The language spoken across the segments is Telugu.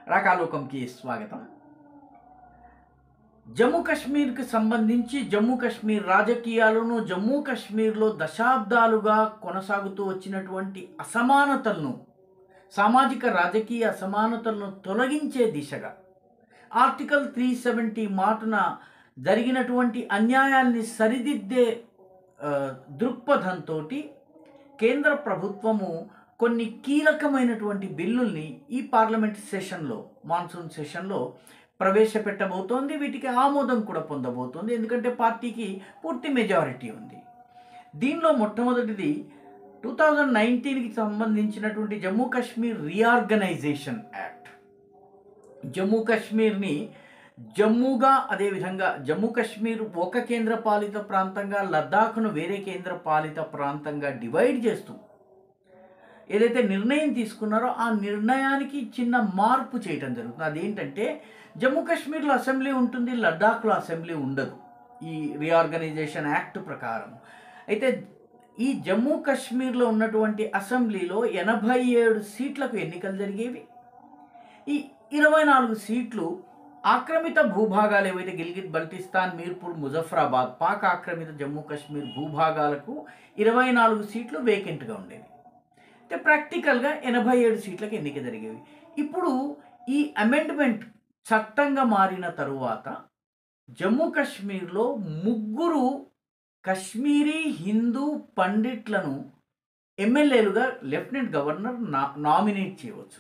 రాకాలోకంకి స్వాగతం జమ్మూ కాశ్మీర్కి సంబంధించి జమ్మూ కాశ్మీర్ రాజకీయాలను జమ్మూ కాశ్మీర్లో దశాబ్దాలుగా కొనసాగుతూ వచ్చినటువంటి అసమానతలను సామాజిక రాజకీయ అసమానతలను తొలగించే దిశగా ఆర్టికల్ త్రీ సెవెంటీ మాటున జరిగినటువంటి అన్యాయాల్ని సరిదిద్దే ఆ, దృక్పథంతో కేంద్ర ప్రభుత్వము కొన్ని కీలకమైనటువంటి బిల్లుల్ని ఈ పార్లమెంట్ సెషన్లో మాన్సూన్ సెషన్లో ప్రవేశపెట్టబోతోంది వీటికి ఆమోదం కూడా పొందబోతోంది ఎందుకంటే పార్టీకి పూర్తి మెజారిటీ ఉంది దీనిలో మొట్టమొదటిది టూ థౌజండ్ నైన్టీన్కి సంబంధించినటువంటి జమ్మూ కాశ్మీర్ రీఆర్గనైజేషన్ యాక్ట్ జమ్మూ కాశ్మీర్ని జమ్మూగా అదేవిధంగా జమ్మూ కాశ్మీర్ ఒక కేంద్ర పాలిత ప్రాంతంగా లద్దాఖ్ను వేరే కేంద్ర పాలిత ప్రాంతంగా డివైడ్ చేస్తూ ఏదైతే నిర్ణయం తీసుకున్నారో ఆ నిర్ణయానికి చిన్న మార్పు చేయటం జరుగుతుంది అదేంటంటే జమ్మూ కాశ్మీర్లో అసెంబ్లీ ఉంటుంది లద్దాఖ్లో అసెంబ్లీ ఉండదు ఈ రీఆర్గనైజేషన్ యాక్ట్ ప్రకారం అయితే ఈ జమ్మూ కాశ్మీర్లో ఉన్నటువంటి అసెంబ్లీలో ఎనభై ఏడు సీట్లకు ఎన్నికలు జరిగేవి ఈ ఇరవై నాలుగు సీట్లు ఆక్రమిత భూభాగాలు ఏవైతే గిల్గిట్ బల్టిస్తాన్ మీర్పూర్ ముజఫ్రాబాద్ పాక్ ఆక్రమిత జమ్మూ కాశ్మీర్ భూభాగాలకు ఇరవై నాలుగు సీట్లు వేకెంట్గా ఉండేవి అయితే ప్రాక్టికల్గా ఎనభై ఏడు సీట్లకు ఎన్నిక జరిగేవి ఇప్పుడు ఈ అమెండ్మెంట్ చట్టంగా మారిన తరువాత జమ్మూ కాశ్మీర్లో ముగ్గురు కశ్మీరీ హిందూ పండిట్లను ఎమ్మెల్యేలుగా లెఫ్టినెంట్ గవర్నర్ నా నామినేట్ చేయవచ్చు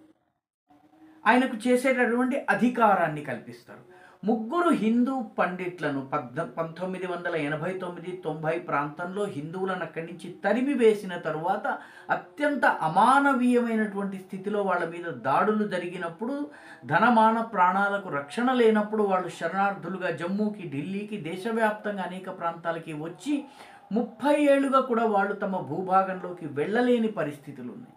ఆయనకు చేసేటటువంటి అధికారాన్ని కల్పిస్తారు ముగ్గురు హిందూ పండిట్లను పద్ద పంతొమ్మిది వందల ఎనభై తొమ్మిది తొంభై ప్రాంతంలో హిందువులను అక్కడి నుంచి తరిమి వేసిన తరువాత అత్యంత అమానవీయమైనటువంటి స్థితిలో వాళ్ళ మీద దాడులు జరిగినప్పుడు ధనమాన ప్రాణాలకు రక్షణ లేనప్పుడు వాళ్ళు శరణార్థులుగా జమ్మూకి ఢిల్లీకి దేశవ్యాప్తంగా అనేక ప్రాంతాలకి వచ్చి ముప్పై ఏళ్ళుగా కూడా వాళ్ళు తమ భూభాగంలోకి వెళ్ళలేని పరిస్థితులు ఉన్నాయి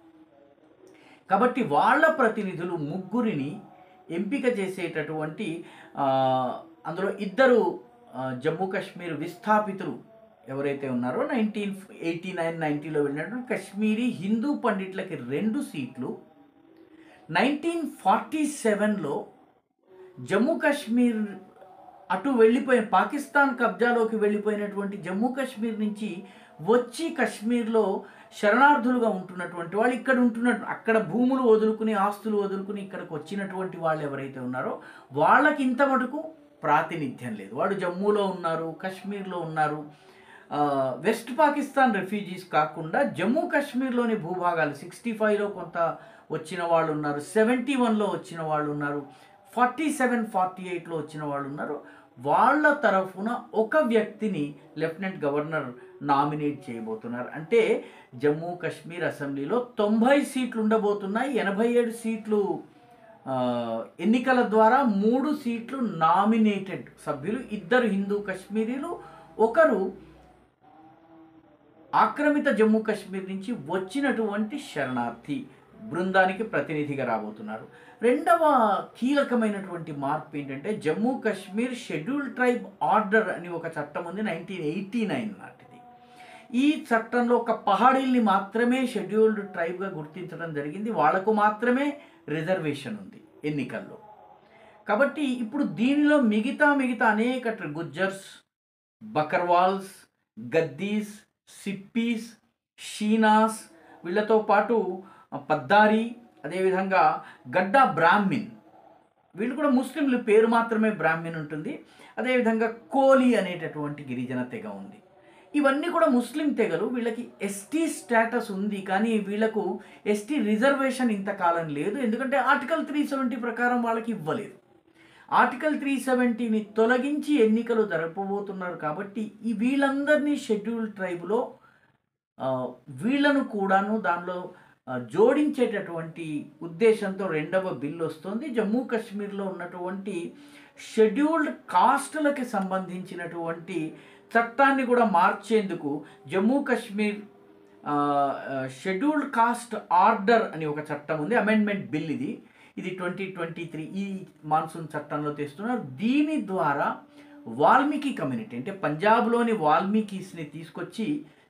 కాబట్టి వాళ్ళ ప్రతినిధులు ముగ్గురిని ఎంపిక చేసేటటువంటి ఆ, అందులో ఇద్దరు ఆ, జమ్మూ కాశ్మీర్ విస్థాపితులు ఎవరైతే ఉన్నారో నైన్టీన్ ఎయిటీ నైన్ నైన్టీలో వెళ్ళినటువంటి కశ్మీరీ హిందూ పండిట్లకి రెండు సీట్లు నైన్టీన్ ఫార్టీ సెవెన్లో జమ్మూ కాశ్మీర్ అటు వెళ్ళిపోయిన పాకిస్తాన్ కబ్జాలోకి వెళ్ళిపోయినటువంటి జమ్మూ కాశ్మీర్ నుంచి వచ్చి కాశ్మీర్లో శరణార్థులుగా ఉంటున్నటువంటి వాళ్ళు ఇక్కడ ఉంటున్నట్టు అక్కడ భూములు వదులుకుని ఆస్తులు వదులుకుని ఇక్కడికి వచ్చినటువంటి వాళ్ళు ఎవరైతే ఉన్నారో వాళ్ళకి ఇంత మటుకు ప్రాతినిధ్యం లేదు వాళ్ళు జమ్మూలో ఉన్నారు కాశ్మీర్లో ఉన్నారు ఆ, వెస్ట్ పాకిస్తాన్ రెఫ్యూజీస్ కాకుండా జమ్మూ కాశ్మీర్లోని భూభాగాలు సిక్స్టీ ఫైవ్లో కొంత వచ్చిన వాళ్ళు ఉన్నారు సెవెంటీ వన్లో వచ్చిన వాళ్ళు ఉన్నారు ఫార్టీ సెవెన్ ఫార్టీ ఎయిట్లో వచ్చిన వాళ్ళు ఉన్నారు వాళ్ళ తరఫున ఒక వ్యక్తిని లెఫ్టినెంట్ గవర్నర్ నామినేట్ చేయబోతున్నారు అంటే జమ్మూ కాశ్మీర్ అసెంబ్లీలో తొంభై సీట్లు ఉండబోతున్నాయి ఎనభై ఏడు సీట్లు ఆ, ఎన్నికల ద్వారా మూడు సీట్లు నామినేటెడ్ సభ్యులు ఇద్దరు హిందూ కాశ్మీరీలు ఒకరు ఆక్రమిత జమ్మూ కాశ్మీర్ నుంచి వచ్చినటువంటి శరణార్థి బృందానికి ప్రతినిధిగా రాబోతున్నారు రెండవ కీలకమైనటువంటి మార్పు ఏంటంటే Jammu Kashmir schedule tribe order అని ఒక చట్టం ఉంది నైన్టీన్ ఎయిటీ నైన్ నాటిది ఈ చట్టంలో ఒక పహాడీల్ని మాత్రమే షెడ్యూల్డ్ ట్రైబ్గా గుర్తించడం జరిగింది వాళ్లకు మాత్రమే రిజర్వేషన్ ఉంది ఎన్నికల్లో కాబట్టి ఇప్పుడు దీనిలో మిగతా మిగతా అనేక ట్ర- గుజ్జర్స్ బకర్వాల్స్ గద్దీస్ సిప్పీస్ షీనాస్ వీళ్ళతో పాటు పద్దారి అదేవిధంగా గడ్డా బ్రాహ్మిన్ వీళ్ళు కూడా ముస్లింలు పేరు మాత్రమే బ్రాహ్మిన్ ఉంటుంది అదేవిధంగా కోలి అనేటటువంటి గిరిజన తెగ ఉంది ఇవన్నీ కూడా ముస్లిం తెగలు వీళ్ళకి ఎస్టీ స్టేటస్ ఉంది కానీ వీళ్ళకు ఎస్టీ రిజర్వేషన్ ఇంతకాలం లేదు ఎందుకంటే ఆర్టికల్ త్రీ సెవెంటీ ప్రకారం వాళ్ళకి ఇవ్వలేదు ఆర్టికల్ త్రీ సెవెంటీని తొలగించి ఎన్నికలు జరపబోతున్నారు కాబట్టి ఈ వీళ్ళందరినీ షెడ్యూల్ ట్రైబ్లో ఆ, వీళ్ళను కూడాను దానిలో ఆ, జోడించేటటువంటి ఉద్దేశంతో రెండవ బిల్ వస్తుంది జమ్మూ కాశ్మీర్లో ఉన్నటువంటి షెడ్యూల్డ్ కాస్టులకి సంబంధించినటువంటి చట్టాన్ని కూడా మార్చేందుకు జమ్మూ కాశ్మీర్ ఆ, ఆ, షెడ్యూల్డ్ కాస్ట్ ఆర్డర్ అని ఒక చట్టం ఉంది అమెండ్మెంట్ బిల్ ఇది ఇది ట్వంటీ ట్వంటీ త్రీ ఈ మాన్సూన్ చట్టంలో తెస్తున్నారు దీని ద్వారా వాల్మీకి కమ్యూనిటీ అంటే పంజాబ్లోని వాల్మీకీస్ని తీసుకొచ్చి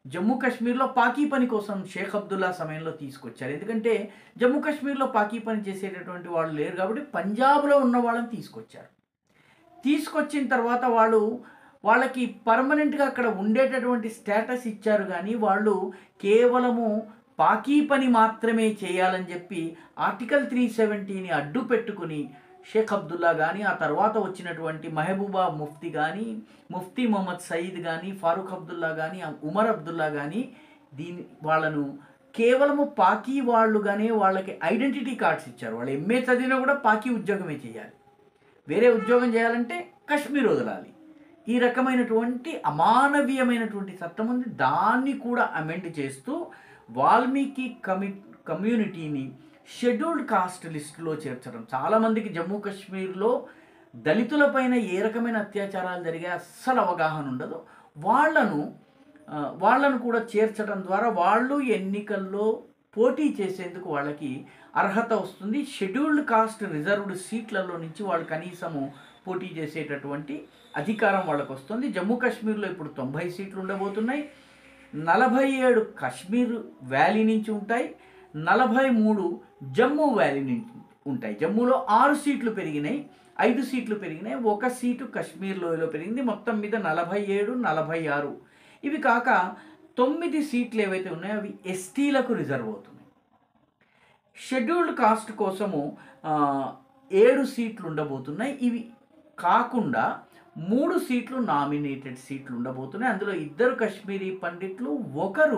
జమ్మూ కాశ్మీర్లో పాకీ పని కోసం షేక్ అబ్దుల్లా సమయంలో తీసుకొచ్చారు ఎందుకంటే జమ్మూ కాశ్మీర్లో పాకీ పని చేసేటటువంటి వాళ్ళు లేరు కాబట్టి పంజాబ్లో ఉన్న వాళ్ళని తీసుకొచ్చారు తీసుకొచ్చిన తర్వాత వాళ్ళు వాళ్ళకి పర్మనెంట్గా అక్కడ ఉండేటటువంటి స్టేటస్ ఇచ్చారు కానీ వాళ్ళు కేవలము పాకీ పని మాత్రమే చేయాలని చెప్పి ఆర్టికల్ త్రీ సెవెంటీని అడ్డు పెట్టుకుని షేక్ అబ్దుల్లా కానీ ఆ తర్వాత వచ్చినటువంటి మహబూబా ముఫ్తీ కానీ ముఫ్తీ మొహమ్మద్ సయీద్ కానీ ఫారూక్ అబ్దుల్లా కానీ ఉమర్ అబ్దుల్లా కానీ దీని వాళ్ళను కేవలము పాకీ వాళ్ళుగానే వాళ్ళకి ఐడెంటిటీ కార్డ్స్ ఇచ్చారు వాళ్ళు ఎంఏ చదివినా కూడా పాకీ ఉద్యోగమే చేయాలి వేరే ఉద్యోగం చేయాలంటే కశ్మీర్ వదలాలి ఈ రకమైనటువంటి అమానవీయమైనటువంటి చట్టం ఉంది దాన్ని కూడా అమెండ్ చేస్తూ వాల్మీకి కమి కమ్యూనిటీని షెడ్యూల్డ్ కాస్ట్ లిస్టులో చేర్చడం చాలామందికి జమ్మూ కాశ్మీర్లో దళితులపైన ఏ రకమైన అత్యాచారాలు జరిగే అస్సలు అవగాహన ఉండదు వాళ్ళను ఆ, వాళ్ళను కూడా చేర్చడం ద్వారా వాళ్ళు ఎన్నికల్లో పోటీ చేసేందుకు వాళ్ళకి అర్హత వస్తుంది షెడ్యూల్డ్ కాస్ట్ రిజర్వ్డ్ సీట్లలో నుంచి వాళ్ళు కనీసము పోటీ చేసేటటువంటి అధికారం వాళ్ళకు వస్తుంది జమ్మూ కాశ్మీర్లో ఇప్పుడు తొంభై సీట్లు ఉండబోతున్నాయి నలభై ఏడు కాశ్మీర్ వ్యాలీ నుంచి ఉంటాయి నలభై మూడు జమ్మూ వ్యాలీ నుంచి ఉంటాయి జమ్మూలో ఆరు సీట్లు పెరిగినాయి ఐదు సీట్లు పెరిగినాయి ఒక సీటు కాశ్మీర్ లోయలో పెరిగింది మొత్తం మీద నలభై ఏడు నలభై ఆరు ఇవి కాక తొమ్మిది సీట్లు ఏవైతే ఉన్నాయో అవి ఎస్టీలకు రిజర్వ్ అవుతున్నాయి షెడ్యూల్డ్ కాస్ట్ కోసము ఆ, ఏడు సీట్లు ఉండబోతున్నాయి ఇవి కాకుండా మూడు సీట్లు నామినేటెడ్ సీట్లు ఉండబోతున్నాయి అందులో ఇద్దరు కశ్మీరీ పండిట్లు ఒకరు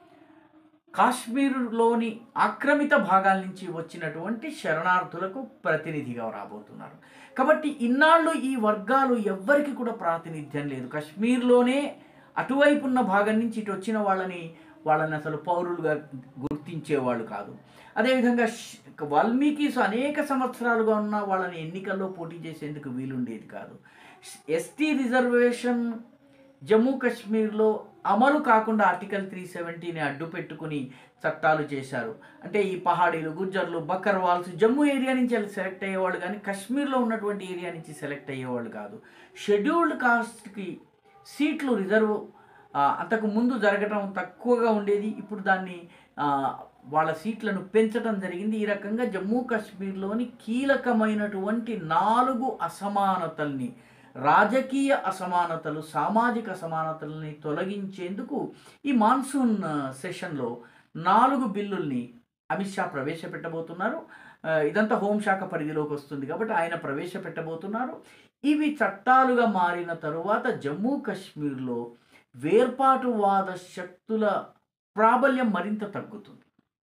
కాశ్మీర్లోని ఆక్రమిత భాగాల నుంచి వచ్చినటువంటి శరణార్థులకు ప్రతినిధిగా రాబోతున్నారు కాబట్టి ఇన్నాళ్ళు ఈ వర్గాలు ఎవ్వరికి కూడా ప్రాతినిధ్యం లేదు కాశ్మీర్లోనే అటువైపు ఉన్న భాగం నుంచి ఇటు వచ్చిన వాళ్ళని వాళ్ళని అసలు పౌరులుగా గుర్తించేవాళ్ళు కాదు అదేవిధంగా ష్- వాల్మీకిస్ అనేక సంవత్సరాలుగా ఉన్న వాళ్ళని ఎన్నికల్లో పోటీ చేసేందుకు వీలుండేది కాదు ఎస్టీ రిజర్వేషన్ జమ్మూ కాశ్మీర్లో అమలు కాకుండా ఆర్టికల్ త్రీ సెవెంటీని అడ్డు పెట్టుకుని చట్టాలు చేశారు అంటే ఈ పహాడీలు గుజ్జర్లు బకర్వాల్స్ జమ్మూ ఏరియా నుంచి వాళ్ళు సెలెక్ట్ అయ్యేవాళ్ళు కానీ కాశ్మీర్లో ఉన్నటువంటి ఏరియా నుంచి సెలెక్ట్ అయ్యేవాళ్ళు కాదు షెడ్యూల్డ్ కాస్ట్కి సీట్లు రిజర్వ్ ఆ, అంతకు ముందు జరగటం తక్కువగా ఉండేది ఇప్పుడు దాన్ని ఆ, వాళ్ళ సీట్లను పెంచడం జరిగింది ఈ రకంగా జమ్మూ కాశ్మీర్లోని కీలకమైనటువంటి నాలుగు అసమానతల్ని రాజకీయ అసమానతలు సామాజిక అసమానతల్ని తొలగించేందుకు ఈ మాన్సూన్ ఆ, సెషన్లో నాలుగు బిల్లుల్ని అమిత్ షా ప్రవేశపెట్టబోతున్నారు ఆ, ఇదంతా హోంశాఖ పరిధిలోకి వస్తుంది కాబట్టి ఆయన ప్రవేశపెట్టబోతున్నారు ఇవి చట్టాలుగా మారిన తరువాత జమ్మూ కాశ్మీర్లో వేర్పాటువాద శక్తుల ప్రాబల్యం మరింత తగ్గుతుంది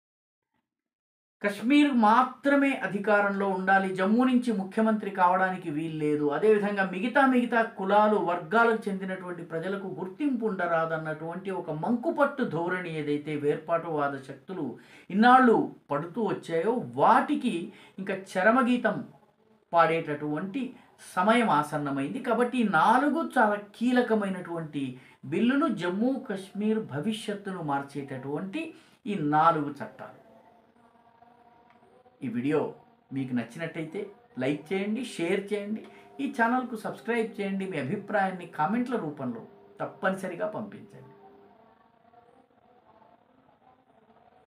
కశ్మీర్ మాత్రమే అధికారంలో ఉండాలి జమ్మూ నుంచి ముఖ్యమంత్రి కావడానికి వీల్లేదు అదేవిధంగా మిగతా మిగతా కులాలు వర్గాలకు చెందినటువంటి ప్రజలకు గుర్తింపు ఉండరాదన్నటువంటి ఒక మంకుపట్టు ధోరణి ఏదైతే వేర్పాటువాద శక్తులు ఇన్నాళ్ళు పడుతూ వచ్చాయో వాటికి ఇంకా చరమగీతం పాడేటటువంటి సమయం ఆసన్నమైంది కాబట్టి ఈ నాలుగు చాలా కీలకమైనటువంటి బిల్లులు జమ్మూ కాశ్మీర్ భవిష్యత్తును మార్చేటటువంటి ఈ నాలుగు చట్టాలు ఈ వీడియో మీకు నచ్చినట్టయితే లైక్ చేయండి షేర్ చేయండి ఈ ఛానల్కు సబ్స్క్రైబ్ చేయండి మీ అభిప్రాయాన్ని కామెంట్ల రూపంలో తప్పనిసరిగా పంపించండి